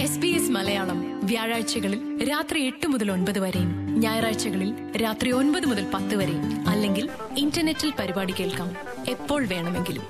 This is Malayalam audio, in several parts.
എസ് ബി എസ് മലയാളം വ്യാഴാഴ്ചകളിൽ രാത്രി എട്ട് മുതൽ ഒൻപത് വരെയും ഞായറാഴ്ചകളിൽ രാത്രി ഒൻപത് മുതൽ പത്ത് വരെയും അല്ലെങ്കിൽ ഇന്റർനെറ്റിൽ പരിപാടി കേൾക്കാം എപ്പോൾ വേണമെങ്കിലും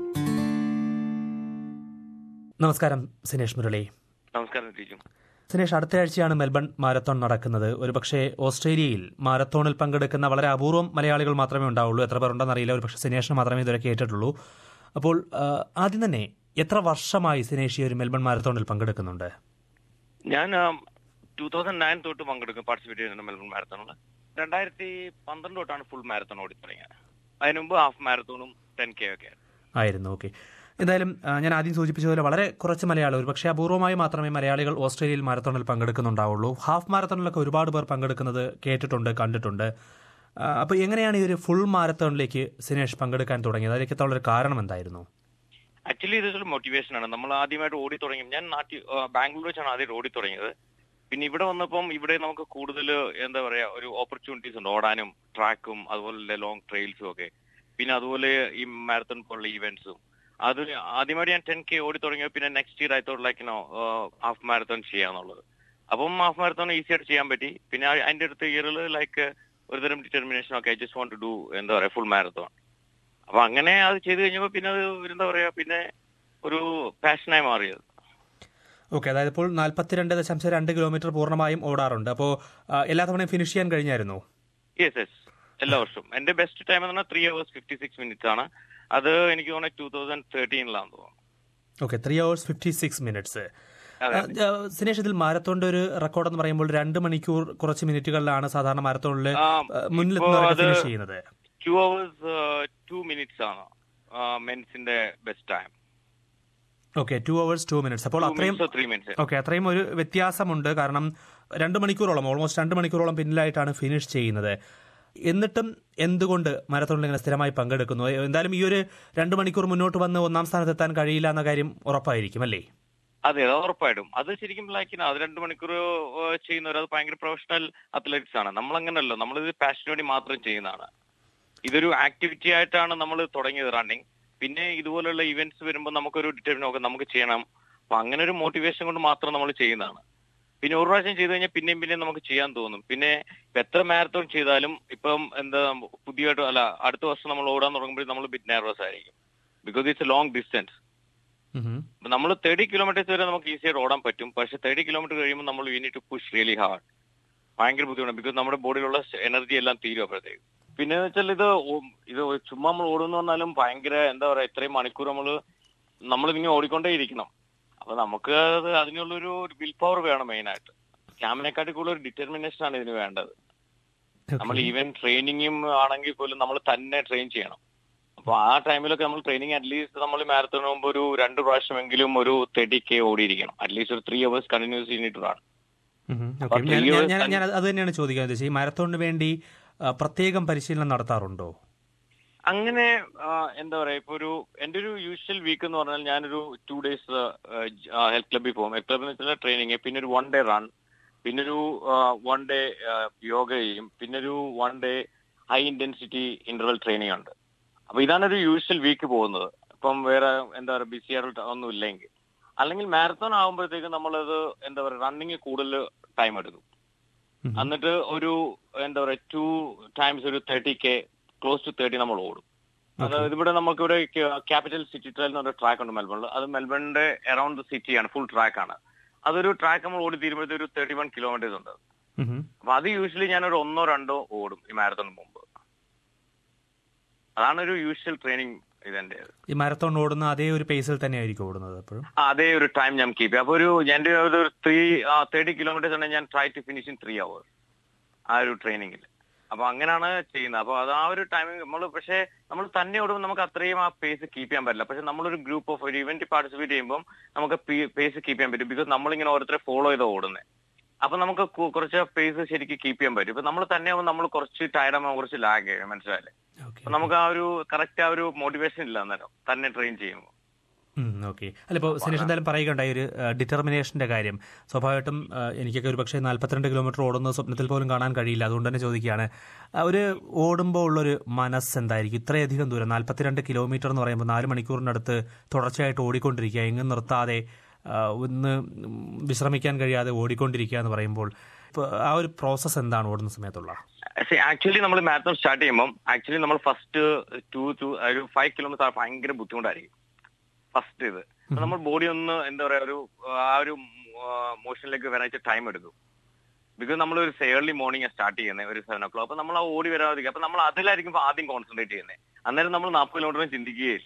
നമസ്കാരം സിനേഷ് മുരളി നമസ്കാരം ടീച്ചു സിനേഷ് അടുത്ത ആഴ്ചയാണ് മെൽബൺ മാരത്തോൺ നടക്കുന്നത് ഒരുപക്ഷെ ഓസ്ട്രേലിയയിൽ മാരത്തോണിൽ പങ്കെടുക്കുന്ന വളരെ അപൂർവം മലയാളികൾ മാത്രമേ ഉണ്ടാവുള്ളൂ എത്ര പേർ ഉണ്ടെന്ന് അറിയില്ല ഒരുപക്ഷെ സിനേഷിന് മാത്രമേ ഇതുവരെ കേട്ടിട്ടുള്ളൂ അപ്പോൾ ആ, ആദ്യം തന്നെ എത്ര വർഷമായി സിനേഷ് ഈ ഒരു മെൽബൺ മാരത്തോണിൽ പങ്കെടുക്കുന്നുണ്ട് ഞാൻ ടൂ തൗസൻഡ് നയൻ തൊട്ട് പങ്കെടുക്കും പാർട്ടിസിപ്പേറ്റ് ചെയ്യുന്നുണ്ട് മെൽബൺ മാരത്തോണിൽ രണ്ടായിരത്തി പന്ത്രണ്ട് തൊട്ടാണ് ഫുൾ മാരത്തോൺ ഓടി തുടങ്ങിയത് അതിന് മുമ്പ് ഹാഫ് മാരത്തോണും ടെൻ കെ ഒക്കെ ആയിരുന്നു ഓക്കെ എന്തായാലും ആ, ഞാൻ ആദ്യം സൂചിപ്പിച്ചതുപോലെ വളരെ കുറച്ച് മലയാളികൾ ഒരുപക്ഷെ അപൂർവമായി മാത്രമേ മലയാളികൾ ഓസ്ട്രേലിയയിൽ മാരത്തോണിൽ പങ്കെടുക്കുന്നുണ്ടാവുള്ളൂ ഹാഫ് മാരത്തോണിലൊക്കെ ഒരുപാട് പേർ പങ്കെടുക്കുന്നത് കേട്ടിട്ടുണ്ട് കണ്ടിട്ടുണ്ട് ആ, അപ്പോൾ എങ്ങനെയാണ് ഈ ഒരു ഫുൾ മാരത്തോണിലേക്ക് സിനേഷ് പങ്കെടുക്കാൻ തുടങ്ങിയത് അതിലേക്ക് എത്താനുള്ള ഒരു കാരണം എന്തായിരുന്നു ആക്ച്വലി ഇതൊരു മോട്ടിവേഷൻ ആണ് നമ്മൾ ആദ്യമായിട്ട് ഓടി തുടങ്ങി ഞാൻ നാട്ടിൽ ബാംഗ്ലൂർ വെച്ചാണ് ആദ്യം ഓടി തുടങ്ങിയത് പിന്നെ ഇവിടെ വന്നപ്പം ഇവിടെ നമുക്ക് കൂടുതൽ എന്താ പറയാ ഒരു ഓപ്പർച്യൂണിറ്റീസ് ഉണ്ട് ഓടാനും ട്രാക്കും അതുപോലെ ലോങ് ട്രെയിൽസും ഒക്കെ പിന്നെ അതുപോലെ ഈ മാരത്തൺ പോലുള്ള ഈവെന്റ്സും അത് ആദ്യമായിട്ട് ഞാൻ ടെൻ കെ ഓടി തുടങ്ങിയത് പിന്നെ നെക്സ്റ്റ് ഇയർ ആയി ലൈക്ക് നോ ഹാഫ് മാരത്തോൺ ചെയ്യാന്നുള്ളത് അപ്പം ഹാഫ് മാരത്തോൺ ഈസി ആയിട്ട് ചെയ്യാൻ പറ്റി പിന്നെ ആ- അതിന്റെ അടുത്ത ഇയറിൽ ലൈക്ക് ഒരുതരം ഡിറ്റർമിനേഷൻ ഒക്കെ I just want to do എന്താ പറയാ ഫുൾ മാരത്തോൺ അപ്പൊ അങ്ങനെ അത് ചെയ്തു കഴിഞ്ഞപ്പോ പിന്നെ അത് എന്താ പറയാ പിന്നെ ഒരു പാഷനായി മാറിയത് ഓക്കെ അതായത് ഇപ്പോൾ നാൽപ്പത്തിരണ്ട് ദശാംശം രണ്ട് കിലോമീറ്റർ പൂർണ്ണമായും ഓടാറുണ്ട് അപ്പോൾ ആ, എല്ലാ തവണയും ഫിനിഷ് ചെയ്യാൻ കഴിഞ്ഞായിരുന്നു യെസ് യെസ് എല്ലാ വർഷവും എന്റെ ബെസ്റ്റ് ടൈം എന്ന് പറഞ്ഞാൽ three hours fifty six minutes ആണ് അത് എനിക്ക് തോന്നുന്നത് ടൂ തൗസൻഡ് തേർട്ടീനിലാന്ന് തോന്നുന്നു okay three hours fifty six minutes അതെ. സിനേഷ് ഇതിൽ മാരത്തോണിന്റെ ഒരു റെക്കോർഡ് എന്ന് പറയുമ്പോൾ രണ്ട് മണിക്കൂർ കുറച്ച് മിനിറ്റുകളിലാണ് സാധാരണ മാരത്തോണിൽ ആ, മുന്നിൽ ഇപ്പോ അത് ഫിനിഷ് ചെയ്യുന്നത് ടു അവേഴ്സ് ടു മിനിറ്റ്സ് ആണ് മെൻസിന്റെ best time okay two hours two minutes അപ്പോൾ ടു അത്രയും മിനിറ്റ്സ് ത്രീ മിനിറ്റ്സ് ഓക്കെ അത്രയും ഒരു വ്യത്യാസമുണ്ട് കാരണം രണ്ട് മണിക്കൂറോളം ഓൾമോസ്റ്റ് രണ്ട് മണിക്കൂറോളം പിന്നിലായിട്ടാണ് ഫിനിഷ് ചെയ്യുന്നത് എന്നിട്ടും എന്തുകൊണ്ട് മാരത്തോണിൽ ഇങ്ങനെ സ്ഥിരമായി പങ്കെടുക്കുന്നു എന്തായാലും ഈ ഒരു രണ്ട് മണിക്കൂർ മുന്നോട്ട് വന്ന് ഒന്നാം സ്ഥാനത്ത് എത്താൻ കഴിയില്ല എന്ന കാര്യം ഉറപ്പായിരിക്കും അല്ലേ അതെ അത് ഉറപ്പായിട്ടും അത് ശരിക്കും ലൈക്ക് അത് രണ്ട് മണിക്കൂർ ഏഹ്, ചെയ്യുന്നവർ അത് ഭയങ്കര പ്രൊഫഷണൽ അത്ലറ്റ്സ് ആണ് നമ്മൾ അങ്ങനല്ലോ നമ്മളിത് പാഷന് വേണ്ടി മാത്രം ചെയ്യുന്നതാണ് ഇതൊരു ആക്ടിവിറ്റി ആയിട്ടാണ് നമ്മൾ തുടങ്ങിയത് റണ്ണിങ് പിന്നെ ഇതുപോലുള്ള ഇവന്റ്സ് വരുമ്പോൾ നമുക്കൊരു ഡിറ്റർമിൻ ഒക്കെ നമുക്ക് ചെയ്യണം അപ്പൊ അങ്ങനെ ഒരു മോട്ടിവേഷൻ കൊണ്ട് മാത്രം നമ്മൾ ചെയ്യുന്നതാണ് പിന്നെ ഒരു പ്രാവശ്യം ചെയ്തു കഴിഞ്ഞാൽ പിന്നെയും പിന്നെയും നമുക്ക് ചെയ്യാൻ തോന്നും പിന്നെ ഇപ്പൊ എത്ര മാരത്തോൺ ചെയ്താലും ഇപ്പം എന്താ പുതിയതായിട്ട് അല്ല അടുത്ത വർഷം നമ്മൾ ഓടാൻ തുടങ്ങുമ്പോൾ നമ്മൾ ബിറ്റ് നെർവസ് ആയിരിക്കും because it's a long distance ഉം. നമ്മൾ തേർട്ടി കിലോമീറ്റേഴ്സ് വരെ നമുക്ക് ഈസി ആയിട്ട് ഓടാൻ പറ്റും പക്ഷെ തേർട്ടി കിലോമീറ്റർ കഴിയുമ്പോൾ നമ്മൾ you need to push really hard ഭയങ്കര ബുദ്ധിമുട്ടാണ് ബിക്കോസ് നമ്മുടെ ബോഡിയിലുള്ള എനർജി എല്ലാം തീരും അപ്പോഴത്തേക്ക് പിന്നെ വെച്ചാൽ ഇത് ഓ- ഇത് ചുമ്മാ നമ്മൾ ഓടുന്നു പറഞ്ഞാലും ഭയങ്കര എന്താ പറയാ ഇത്രയും മണിക്കൂർ നമ്മൾ നമ്മൾ ഇങ്ങനെ ഓടിക്കൊണ്ടേ ഇരിക്കണം അപ്പൊ നമുക്ക് അത് അതിനുള്ളൊരു വിൽ പവർ വേണം മെയിൻ ആയിട്ട് സ്റ്റാമിനെക്കാട്ടി കൂടുതൽ ഒരു ഡിറ്റർമിനേഷൻ ആണ് ഇതിന് വേണ്ടത് നമ്മൾ ഈവൻ ട്രെയിനിങ്ങും ആണെങ്കിൽ പോലും നമ്മൾ തന്നെ ട്രെയിൻ ചെയ്യണം അപ്പൊ ആ ടൈമിലൊക്കെ നമ്മൾ ട്രെയിനിങ് അറ്റ്ലീസ്റ്റ് നമ്മൾ മാരത്തോണിന് മുമ്പ് ഒരു രണ്ട് പ്രാവശ്യമെങ്കിലും ഒരു തേർട്ടി കെ ഓടിയിരിക്കണം അറ്റ്ലീസ്റ്റ് ഒരു ത്രീ അവേഴ്സ് കണ്ടിന്യൂസ് ചെയ്തിട്ടാണ് ഉം. അപ്പൊ ഓക്കെ. ഞാൻ- three ഞാൻ- hours ഞാൻ തന്നെ- ഞാൻ അത് തന്നെയാണ് ചോദിക്കാൻ ഉദ്ദേശിച്ചത് ഈ മാരത്തോണിന് വേണ്ടി ആ, പ്രത്യേകം പരിശീലനം നടത്താറുണ്ടോ അങ്ങനെ ആ, എന്താ പറയാ ഇപ്പൊ ഒരു എന്റെ ഒരു യൂഷ്വൽ വീക്ക് എന്ന് പറഞ്ഞാൽ ഞാനൊരു ടു ഡേയ്സ് ഹെൽത്ത് ക്ലബ്ബിൽ പോകും ഹെൽത്ത് ക്ലബിൽ വെച്ചാൽ ട്രെയിനിങ് പിന്നെ ഒരു വൺ ഡേ റൺ പിന്നെ ഒരു വൺ ഡേ യോഗ ചെയ്യും പിന്നെ ഒരു one day high intensity interval training ഉണ്ട് അപ്പൊ ഇതാണ് ഒരു യൂഷ്വൽ വീക്ക് പോകുന്നത് ഇപ്പം വേറെ എന്താ പറയുക ബിസി ആയിട്ട് ഒന്നും ഇല്ലെങ്കിൽ അല്ലെങ്കിൽ മാരത്തോൺ ആകുമ്പോഴത്തേക്കും നമ്മളത് എന്താ പറയുക റണ്ണിങ് കൂടുതൽ ടൈം എടുക്കും ഉം. എന്നിട്ട് ഒരു എന്താ പറയുക ടു ടൈംസ് ഒരു thirty K close to thirty നമ്മൾ ഓടും അതായത് ഇവിടെ നമുക്കിവിടെ ക്യാപിറ്റൽ സിറ്റി ട്രയൽ എന്ന് പറഞ്ഞ ട്രാക്ക് ഉണ്ട് മെൽബണിൽ അത് മെൽബണിന്റെ അറൌണ്ട് ദ സിറ്റിയാണ് ഫുൾ ട്രാക്ക് ആണ് അതൊരു ട്രാക്ക് നമ്മൾ ഓടി തീരുമ്പോഴത്തെ ഒരു തേർട്ടി വൺ കിലോമീറ്റേഴ്സ് ഉണ്ട് ഉം. അപ്പൊ അത് യൂഷ്വലി ഞാനൊരു ഒന്നോ രണ്ടോ ഓടും ഈ മാരത്തോണിന് മുമ്പ് അതാണ് ഒരു യൂഷ്വൽ ട്രെയിനിങ് ഇതെന്റെ ഈ മാരത്തോൺ ഓടുന്ന അതേ ഒരു പേസിൽ തന്നെയായിരിക്കും ഓടുന്നത് എപ്പോഴും അതേ ഒരു ടൈം ഞാൻ കീപ്പ് അപ്പൊ ഒരു എന്റെ ഒരു ത്രീ തേർട്ടി കിലോമീറ്റേഴ്സ് ആണ് ഞാൻ try to finish in three hours ആ ഒരു ട്രെയിനിങ്ങിൽ അപ്പൊ അങ്ങനെയാണ് ചെയ്യുന്നത് അപ്പൊ അത് ആ ഒരു ടൈമിംഗ് നമ്മൾ പക്ഷേ നമ്മൾ തന്നെ ഓടുമ്പോൾ നമുക്ക് അത്രയും ആ പേസ് കീപ്പ് ചെയ്യാൻ പറ്റില്ല പക്ഷെ നമ്മളൊരു ഗ്രൂപ്പ് ഓഫ് ഒരു ഇവന്റ് പാർട്ടിസിപ്പേറ്റ് ചെയ്യുമ്പോൾ നമുക്ക് പേസ് കീപ്പ് ചെയ്യാൻ പറ്റും ബിക്കോസ് നമ്മളിങ്ങനെ ഓരോരുത്തരെ ഫോളോ ചെയ്ത് ഓടുന്നത് അപ്പൊ നമുക്ക് കു- കുറച്ച് പേസ് ശരിക്കും കീപ്പ് ചെയ്യാൻ പറ്റും ഇപ്പൊ നമ്മൾ തന്നെ ആവുമ്പോൾ നമ്മൾ കുറച്ച് ടയർഡ് ആകുമ്പോൾ കുറച്ച് ലാഗ് ചെയ്യും മനസ്സിലായില്ലേ ഓക്കെ അപ്പൊ നമുക്ക് ആ ഒരു കറക്റ്റ് ആ ഒരു മോട്ടിവേഷൻ ഇല്ല അന്നേരം തന്നെ ട്രെയിൻ ചെയ്യുമ്പോൾ ഓക്കെ അല്ല ഇപ്പോൾ സിനേഷ് എന്തായാലും പറയുകയുണ്ടായി ഒരു ഡിറ്റർമിനേഷന്റെ കാര്യം സ്വാഭാവികമായിട്ടും ആ, എനിക്കൊക്കെ ഒരു പക്ഷേ നാൽപ്പത്തിരണ്ട് കിലോമീറ്റർ ഓടുന്നത് സ്വപ്നത്തിൽ പോലും കാണാൻ കഴിയില്ല അതുകൊണ്ട് തന്നെ ചോദിക്കുകയാണ് ആ, ഒരു ഓടുമ്പോൾ ഉള്ളൊരു മനസ്സ് എന്തായിരിക്കും ഇത്രയധികം ദൂരം നാൽപ്പത്തിരണ്ട് കിലോമീറ്റർ എന്ന് പറയുമ്പോൾ നാല് മണിക്കൂറിനടുത്ത് തുടർച്ചയായിട്ട് ഓടിക്കൊണ്ടിരിക്കുക എങ്ങും നിർത്താതെ ആ, ഒന്ന് വിശ്രമിക്കാൻ കഴിയാതെ ഓടിക്കൊണ്ടിരിക്കുക എന്ന് പറയുമ്പോൾ ഇപ്പോൾ ആ ഒരു പ്രോസസ്സ് എന്താണ് ഓടുന്ന സമയത്തുള്ള ആക്ച്വലി നമ്മൾ മാരത്തോൺ സ്റ്റാർട്ട് ചെയ്യുമ്പോൾ ആക്ച്വലി നമ്മൾ ഫസ്റ്റ് ടു ടു ഒരു ഫൈവ് കിലോമീറ്റർ ഭയങ്കര ബുദ്ധിമുട്ടായിരിക്കും ഫസ്റ്റ് ഇത് അപ്പൊ നമ്മൾ ബോഡി ഒന്ന് എന്താ പറയാ ഒരു ആ ഒരു മോഷനിലേക്ക് വരാൻ ടൈം എടുക്കും ബിക്കോസ് നമ്മൾ ഒരു ഏർലി മോർണിംഗ് സ്റ്റാർട്ട് ചെയ്യുന്നത് ഒരു സെവൻ ഓ ക്ലോക്ക് അപ്പൊ നമ്മൾ ആ ഓടി വരാതിരിക്കും അപ്പൊ നമ്മൾ അതിലായിരിക്കും ആദ്യം കോൺസെൻട്രേറ്റ് ചെയ്യുന്നത് അന്നേരം നമ്മൾ നാൽപ്പത് കിലോമീറ്റർ ചിന്തിക്കുകയില്ല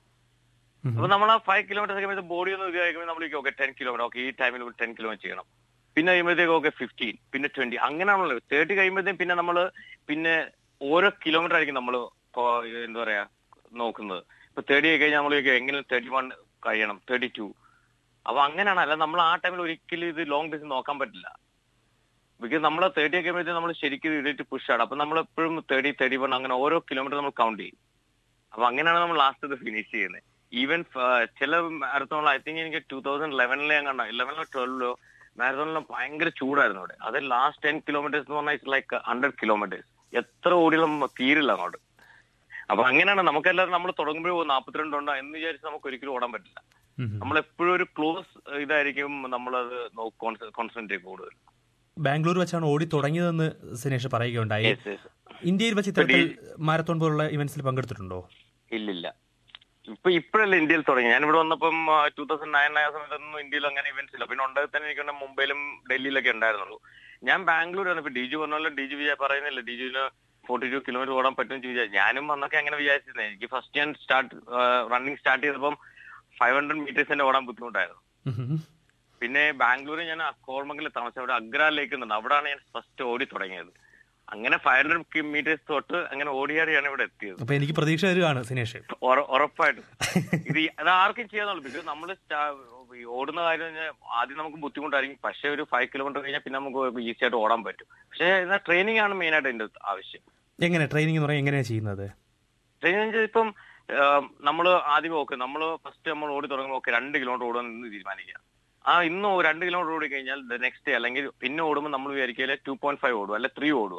അപ്പൊ നമ്മൾ ആ ഫൈവ് കിലോമീറ്റർ കഴിയുമ്പോൾ ബോഡി ഒന്ന് ഇത് കഴിക്കുമ്പോൾ നമ്മൾ ഓക്കെ ടെൻ കിലോമീറ്റർ ഓക്കെ ഈ ടൈമിൽ ടെൻ കിലോമീറ്റർ ചെയ്യണം പിന്നെ കഴിയുമ്പോഴത്തേക്ക് ഓക്കെ ഫിഫ്റ്റീൻ പിന്നെ ട്വന്റി അങ്ങനെയാണല്ലോ തേർട്ടി കഴിയുമ്പോഴത്തേക്കും പിന്നെ നമ്മൾ പിന്നെ ഓരോ കിലോമീറ്റർ ആയിരിക്കും നമ്മൾ എന്താ പറയാ നോക്കുന്നത് ഇപ്പൊ തേർട്ടി ആയി കഴിഞ്ഞാൽ നമ്മൾ എങ്ങനെ തേർട്ടി വൺ കഴിയണം തേർട്ടി ടു അപ്പൊ അങ്ങനെയാണ് അല്ല നമ്മൾ ആ ടൈമിൽ ഒരിക്കലും ഇത് ലോങ് ഡിസ്റ്റൻസ് നോക്കാൻ പറ്റില്ല ബിക്കോസ് നമ്മൾ തേർട്ടി ഒക്കെ കഴിയുമ്പോഴത്തേക്കും നമ്മൾ ശരിക്കും ഇതിട്ട് പുഷ് ആണ് അപ്പൊ നമ്മൾ എപ്പോഴും തേർട്ടി തേർട്ടി വൺ അങ്ങനെ ഓരോ കിലോമീറ്റർ നമ്മൾ കൗണ്ട് ചെയ്യും അപ്പൊ അങ്ങനെയാണ് നമ്മൾ ലാസ്റ്റ് ഇത് ഫിനിഷ് ചെയ്യുന്നത് ഈവൻ ചില മാരത്തോണിൽ ഐ തിങ്ക് എനിക്ക് ടൂ തൗസൻഡ് ലെവനിലെ ഞാൻ കണ്ട ഇലവനിലോ ട്വൽവിലോ മാരത്തോണിലോ ഭയങ്കര ചൂടായിരുന്നു അവിടെ അത് ലാസ്റ്റ് ടെൻ കിലോമീറ്റേഴ്സ് എന്ന് പറഞ്ഞാൽ ഇറ്റ്സ് ലൈക്ക് ഹൺഡ്രഡ് കിലോമീറ്റേഴ്സ് എത്ര ഓടിയാലും തീരില്ല അങ്ങോട്ട് അപ്പൊ അങ്ങനെയാണ് നമുക്കെല്ലാവരും നമ്മൾ തുടങ്ങുമ്പോഴേ നാൽപ്പത്തിരണ്ട് ഉണ്ടോ എന്ന് വിചാരിച്ച് നമുക്ക് ഒരിക്കലും ഓടാൻ പറ്റില്ല നമ്മൾ എപ്പോഴും ഒരു ക്ലോസ് ഇതായിരിക്കും നമ്മളത് കോൺസെൻട്രേറ്റ് കൂടുതൽ ബാംഗ്ലൂർ വെച്ചാണ് ഓടി തുടങ്ങിയതെന്ന് സിനേഷ് പറയുകയുണ്ടായി Yes, yes. ഇന്ത്യയിൽ വെച്ച് ഇത്തരത്തിൽ മാരത്തോൺ പോലുള്ള ഇവന്റ്സിൽ പങ്കെടുത്തിട്ടുണ്ടോ ഇല്ലില്ല ഇപ്പൊ ഇപ്പോഴല്ലേ ഇന്ത്യയിൽ തുടങ്ങി ഞാൻ ഇവിടെ വന്നപ്പം ടൂ തൗസൻഡ് നയൻ ആയ സമയത്തൊന്നും ഇന്ത്യയിൽ അങ്ങനെ ഇവന്റ്സ് ഇല്ല പിന്നെ ഉണ്ടായി തന്നെ എനിക്ക് മുംബൈയിലും ഡൽഹിയിലൊക്കെ ഉണ്ടായിരുന്നുള്ളൂ ഞാൻ ബാംഗ്ലൂർ വന്നപ്പോ ഡി ജി പറഞ്ഞല്ലോ ഡി ജി വിജയ പറയുന്നില്ല ഡി ജിന് ഫോർട്ടി ടു കിലോമീറ്റർ ഓടാൻ പറ്റും വിചാരിച്ചു ഞാനും വന്നൊക്കെ അങ്ങനെ വിചാരിച്ചിരുന്നത് എനിക്ക് ഫസ്റ്റ് ഞാൻ സ്റ്റാർട്ട് റണ്ണിങ് സ്റ്റാർട്ട് ചെയ്തപ്പം ഫൈവ് ഹൺഡ്രഡ് മീറ്റേഴ്സ് തന്നെ ഓടാൻ ബുദ്ധിമുട്ടായിരുന്നു ഉം. പിന്നെ ബാംഗ്ലൂരിൽ ഞാൻ കോർമംഗലിൽ താമസിച്ചു അവിടെ അഗ്ര ലേക്ക് ഉണ്ട് അവിടാണ് ഞാൻ ഫസ്റ്റ് ഓടി തുടങ്ങിയത് അങ്ങനെ ഫൈവ് ഹൺഡ്രഡ് മീറ്റേഴ്സ് തൊട്ട് അങ്ങനെ ഓടിയാടിയാണ് ഇവിടെ എത്തിയത് അപ്പൊ എനിക്ക് പ്രതീക്ഷ തരുവാണ് സിനേഷ് ഉറ- ഉറപ്പായിട്ടും ഇത് ഈ- അത് ആർക്കും ചെയ്യാന്നുള്ളൂ ബിക്കോസ് നമ്മൾ ഓടുന്ന കാര്യം എന്ന് പറഞ്ഞാൽ ആദ്യം നമുക്ക് ബുദ്ധിമുട്ടായിരിക്കും പക്ഷെ ഒരു ഫൈവ് കിലോമീറ്റർ കഴിഞ്ഞാൽ പിന്നെ നമുക്ക് ഈസി ആയിട്ട് ഓടാൻ പറ്റും പക്ഷെ എന്നാൽ ട്രെയിനിങ് ആണ് മെയിൻ ആയിട്ട് എന്റെ ആവശ്യം എങ്ങനെ ട്രെയിനിങ് എന്ന് പറയാൻ എങ്ങനെയാണ് ചെയ്യുന്നത് ട്രെയിനിങ് ഇപ്പം നമ്മൾ ആദ്യം ഓക്കെ നമ്മൾ ഫസ്റ്റ് നമ്മൾ ഓടി തുടങ്ങുമ്പോൾ ഓക്കെ രണ്ട് കിലോമീറ്റർ ഓടുക എന്ന് തീരുമാനിക്കുക ആ ഇന്ന് ഒരു രണ്ട് കിലോമീറ്റർ ഓടി കഴിഞ്ഞാൽ നെക്സ്റ്റ് ഡേ അല്ലെങ്കിൽ പിന്നെ ഓടുമ്പോൾ നമ്മൾ വിചാരിക്കല് ടു പോയിന്റ് ഫൈവ് ഓടുക അല്ലെ ത്രീ ഓടുക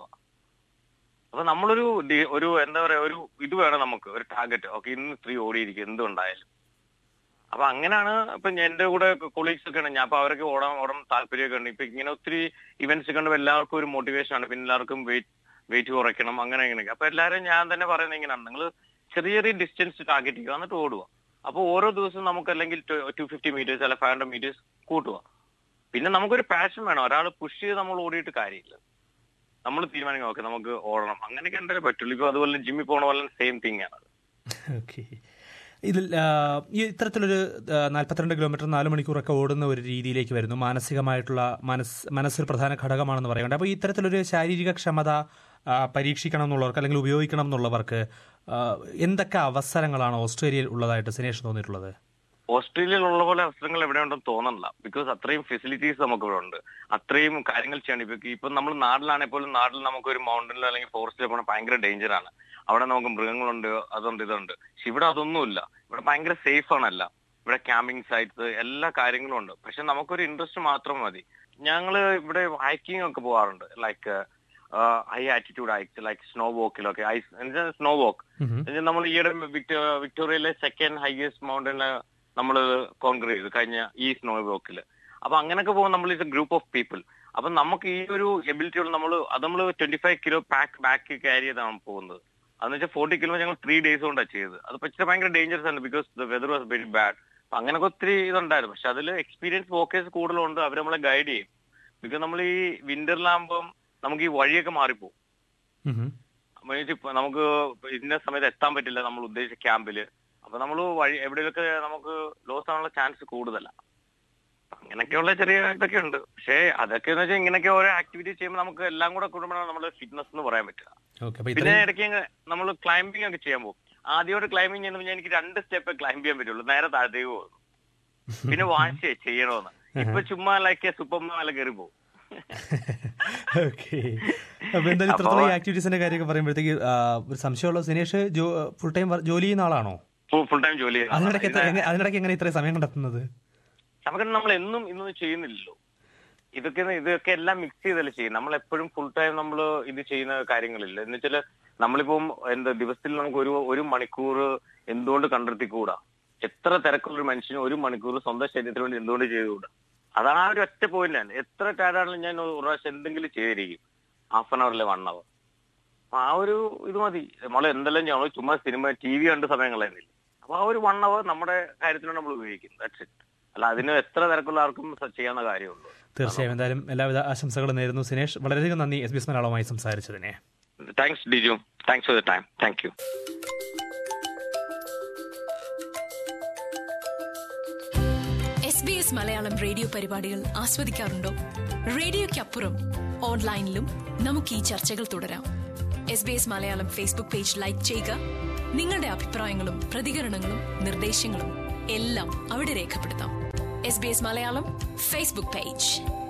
അപ്പൊ നമ്മളൊരു ഡി- ഒരു എന്താ പറയാ ഒരു ഇത് വേണം നമുക്ക് ഒരു ടാർഗറ്റ് ഓക്കെ ഇന്ന് ത്രീ ഓടിയിരിക്കും എന്തുണ്ടായാലും അപ്പൊ അങ്ങനെയാണ് ഇപ്പൊ ഞാൻ- എന്റെ കൂടെ കൊളീഗ്സ് ഒക്കെ ഉണ്ട് ഞാൻ അപ്പൊ അവരൊക്കെ ഓടാൻ ഓടാൻ താല്പര്യമൊക്കെ ഉണ്ട് ഇപ്പൊ ഇങ്ങനെ ഒത്തിരി ഇവന്റ്സ് കണ്ടപ്പോൾ എല്ലാവർക്കും ഒരു മോട്ടിവേഷൻ ആണ് പിന്നെ എല്ലാവർക്കും വെയിറ്റ് വെയിറ്റ് കുറയ്ക്കണം അങ്ങനെ ഇങ്ങനെയൊക്കെ അപ്പൊ എല്ലാവരും ഞാൻ തന്നെ പറയുന്നത് ഇങ്ങനെയാണ് നിങ്ങൾ ചെറിയ ചെറിയ ഡിസ്റ്റൻസ് ടാർഗറ്റ് ചെയ്യുക എന്നിട്ട് ഓടുക അപ്പൊ ഓരോ ദിവസവും നമുക്ക് അല്ലെങ്കിൽ ടു ഫിഫ്റ്റി മീറ്റേഴ്സ് അല്ലെ ഫൈവ് ഹൺഡ്രഡ് മീറ്റേഴ്സ് കൂട്ടുക പിന്നെ നമുക്കൊരു പാഷൻ വേണം ഒരാൾ പുഷ് ചെയ്ത് നമ്മൾ ഓടിയിട്ട് കാര്യമില്ല നമ്മൾ തീരുമാനിക്കും ഓക്കെ നമുക്ക് ഓടണം അങ്ങനെയൊക്കെ എന്തായാലും പറ്റുള്ളൂ ഇപ്പൊ അതുപോലെ ജിമ്മിൽ പോണ പോലെ സെയിം തിങ് ആണ് അത് ഓക്കെ ഇതിൽ ആ, ഈ ഇത്തരത്തിലൊരു ആ, നാൽപ്പത്തിരണ്ട് കിലോമീറ്റർ നാല് മണിക്കൂറൊക്കെ ഓടുന്ന ഒരു രീതിയിലേക്ക് വരുന്നു മാനസികമായിട്ടുള്ള മനസ് മനസ്സൊരു പ്രധാന ഘടകമാണെന്ന് പറയുന്നുണ്ട് അപ്പോൾ ഇത്തരത്തിലൊരു ശാരീരിക ക്ഷമത ആ, പരീക്ഷിക്കണം എന്നുള്ളവർക്ക് അല്ലെങ്കിൽ ഉപയോഗിക്കണം എന്നുള്ളവർക്ക് ആ, എന്തൊക്കെ അവസരങ്ങളാണ് ഓസ്ട്രേലിയയിൽ ഉള്ളതായിട്ട് സിനേഷ് തോന്നിയിട്ടുള്ളത് ഓസ്ട്രേലിയയിലുള്ള പോലെ അവസരങ്ങൾ എവിടെ ഉണ്ടെന്ന് തോന്നണില്ല ബിക്കോസ് അത്രയും ഫെസിലിറ്റീസ് നമുക്ക് ഇവിടെ ഉണ്ട് അത്രയും കാര്യങ്ങൾ ചെയ്യണം ഇപ്പൊ ഇപ്പൊ നമ്മൾ നാട്ടിലാണെങ്കിൽ പോലും നാട്ടിൽ നമുക്ക് ഒരു മൗണ്ടനിലോ അല്ലെങ്കിൽ ഫോറസ്റ്റിലോ പോകണം ഭയങ്കര ഡേഞ്ചർ ആണ് അവിടെ നമുക്ക് മൃഗങ്ങളുണ്ട് അതുണ്ട് ഇതുണ്ട് പക്ഷെ ഇവിടെ അതൊന്നുമില്ല ഇവിടെ ഭയങ്കര സേഫ് ആണല്ല ഇവിടെ ക്യാമ്പിംഗ് സൈറ്റ്സ് എല്ലാ കാര്യങ്ങളും ഉണ്ട് പക്ഷെ നമുക്കൊരു ഇൻട്രസ്റ്റ് മാത്രം മതി ഞങ്ങള് ഇവിടെ ഹൈക്കിംഗ് ഒക്കെ പോകാറുണ്ട് like high attitude hikes like snow വോക്കിലൊക്കെ ഐസ് സ്നോ വോക്ക് നമ്മൾ ഈയിടെ വിക്ടോ വിക്ടോറിയയിലെ സെക്കൻഡ് ഹൈയസ്റ്റ് മൗണ്ടനില് നമ്മൾ കോൺക്രീറ്റ് ചെയ്തു കഴിഞ്ഞ ഈ സ്നോ വോക്കിൽ അപ്പൊ അങ്ങനെയൊക്കെ പോകുമ്പോൾ നമ്മൾ is a group of people അപ്പൊ നമുക്ക് ഈ ഒരു എബിലിറ്റി ഉള്ള നമ്മൾ അത് നമ്മൾ twenty five kilo pack back carry ചെയ്താണ് പോകുന്നത് അതെന്ന് വെച്ചാൽ ഫോർട്ടി കിലോ ഞങ്ങൾ ത്രീ ഡേയ്സ് കൊണ്ടാണ് ചെയ്തത് അത് പക്ഷേ ഭയങ്കര ഡേഞ്ചറസ് ആണ് because the weather was very bad അപ്പൊ അങ്ങനെയൊക്കെ ഒത്തിരി ഇതുണ്ടായിരുന്നു പക്ഷെ അതിൽ എക്സ്പീരിയൻസ് വോക്കേഴ്സ് കൂടുതലുണ്ട് അവർ നമ്മളെ ഗൈഡ് ചെയ്യും ബിക്കോസ് നമ്മൾ ഈ വിന്ററിലാകുമ്പോൾ നമുക്ക് ഈ വഴിയൊക്കെ മാറിപ്പോകും മീൻസ് ഇപ്പൊ നമുക്ക് ഇന്ന സമയത്ത് എത്താൻ പറ്റില്ല നമ്മൾ ഉദ്ദേശിച്ച ക്യാമ്പില് അപ്പൊ നമ്മൾ വഴി എവിടെയൊക്കെ നമുക്ക് ലോസ് ആവാനുള്ള ചാൻസ് കൂടുതലാണ് അങ്ങനെയൊക്കെയുള്ള ചെറിയ ഇതൊക്കെ ഉണ്ട് പക്ഷേ അതൊക്കെ എന്ന് വെച്ചാൽ ഇങ്ങനെയൊക്കെ ഓരോ ആക്ടിവിറ്റി ചെയ്യുമ്പോൾ നമുക്ക് എല്ലാം കൂടെ കൂടുമ്പോഴാണ് നമ്മുടെ ഫിറ്റ്നസ് എന്ന് പറയാൻ പറ്റുക ഓക്കെ അപ്പോൾ പിന്നെ ഇത്രയും ഇടയ്ക്ക് നമ്മൾ ക്ലൈംബിംഗ് ഒക്കെ ചെയ്യാൻ പോകും ആദ്യമായിട്ട് ക്ലൈംബിംഗ് ചെയ്യുമ്പോൾ എനിക്ക് രണ്ട് സ്റ്റെപ്പ് ക്ലൈംബ് ചെയ്യാൻ പറ്റുള്ളൂ നേരെ താഴത്തേക്ക് പോകുന്നു പിന്നെ വാശിയെ ചെയ്യണമെന്ന് ഇപ്പൊ ചുമ്മാ ലൈക്ക് സൂപ്പർമാൻ മല കയറി പോകും ഓക്കെ അപ്പോൾ എന്തായാലും ഇത്തരത്തിലുള്ള ഈ ആക്ടിവിറ്റീസിന്റെ കാര്യമൊക്കെ പറയുമ്പോഴത്തേക്ക് ആ, ഒരു സംശയമുള്ള സിനേഷ് ഫുൾ ടൈം ജോലി ചെയ്യുന്ന ആളാണോ ഫുൾ ടൈം ജോലി ചെയ്യുന്നത്. അതിനിടയ്ക്ക് എത്ര- എങ്ങനെ- അതിനിടയ്ക്ക് എങ്ങനെ ഇത്രയും സമയം കണ്ടെത്തുന്നത് നമുക്ക് നമ്മൾ എന്നും ഇന്നൊന്നും ചെയ്യുന്നില്ലല്ലോ ഇതൊക്കെ ഇതൊക്കെ എല്ലാം മിക്സ് ചെയ്തല്ലേ ചെയ്യും നമ്മൾ എപ്പോഴും ഫുൾ ടൈം നമ്മൾ ഇത് ചെയ്യുന്ന കാര്യങ്ങളില്ല എന്ന് വെച്ചാൽ നമ്മളിപ്പം എന്താ ദിവസത്തിൽ നമുക്ക് ഒരു ഒരു മണിക്കൂർ എന്തുകൊണ്ട് കണ്ടെത്തിക്കൂടാ എത്ര തിരക്കുള്ള ഒരു മനുഷ്യന് ഒരു മണിക്കൂർ സ്വന്തം ശരീരത്തിന് വേണ്ടി എന്തുകൊണ്ട് ചെയ്തുകൂടാ അതാണ് ആ ഒരു ഒറ്റ പോയിന്റാണ് എത്ര ടയർഡാണെങ്കിലും ഞാൻ ഒരു പ്രാവശ്യം എന്തെങ്കിലും ചെയ്തിരിക്കും ഹാഫ് ആൻ അവറിലെ വൺ അവർ ആ ഒരു ഇത് മതി നമ്മൾ എന്തെല്ലാം നമ്മൾ ചുമ്മാ സിനിമ ടി വി കണ്ട് സമയം കളയുന്നില്ല അപ്പൊ ആ ഒരു വൺ അവർ നമ്മുടെ കാര്യത്തിനാണ് നമ്മൾ ഉപയോഗിക്കുന്നത് ദാറ്റ്സ് ഇറ്റ് അല്ല അതിന് എത്ര തിരക്കുള്ള ആർക്കും സ- ചെയ്യാവുന്ന കാര്യമുള്ളൂ തീർച്ചയായും എന്തായാലും എല്ലാവിധ ആശംസകളും നേരുന്നു സിനേഷ് വളരെയധികം നന്ദി എസ് ബി എസ് മലയാളവുമായി സംസാരിച്ചതിനെ thanks Diju thanks for the time thank you S B S Malayalam radio പരിപാടികൾ ആസ്വദിക്കാറുണ്ടോ റേഡിയോയ്ക്കപ്പുറം ഓൺലൈനിലും നമുക്ക് ഈ ചർച്ചകൾ തുടരാം S B S Malayalam Facebook page like ചെയ്യുക നിങ്ങളുടെ അഭിപ്രായങ്ങളും പ്രതികരണങ്ങളും നിർദ്ദേശങ്ങളും എല്ലാം അവിടെ രേഖപ്പെടുത്താം S B S Malayalam Facebook page